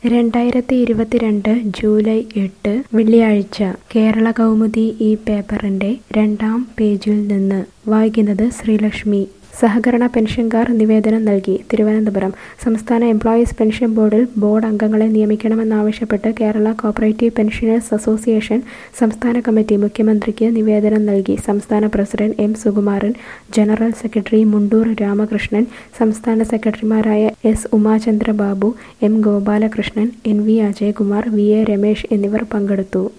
രണ്ടായിരത്തി ഇരുപത്തിരണ്ട് ജൂലൈ എട്ട് വെള്ളിയാഴ്ച കേരള കൗമുദി ഈ പേപ്പറിന്റെ രണ്ടാം പേജിൽ നിന്ന് വായിക്കുന്നത് ശ്രീലക്ഷ്മി സഹകരണ പെൻഷൻകാർ നിവേദനം നൽകി തിരുവനന്തപുരം സംസ്ഥാന എംപ്ലോയീസ് പെൻഷൻ ബോർഡിൽ ബോർഡ് അംഗങ്ങളെ നിയമിക്കണമെന്നാവശ്യപ്പെട്ട് കേരള കോപ്പറേറ്റീവ് പെൻഷനേഴ്സ് അസോസിയേഷൻ സംസ്ഥാന കമ്മിറ്റി മുഖ്യമന്ത്രിക്ക് നിവേദനം നൽകി സംസ്ഥാന president M Sukumaran general secretary Mundoor Ramakrishnan സംസ്ഥാന സെക്രട്ടറിമാരായ S Umachandra Babu M Gopalakrishnan N V Ajayakumar V A Ramesh എന്നിവർ പങ്കെടുത്തു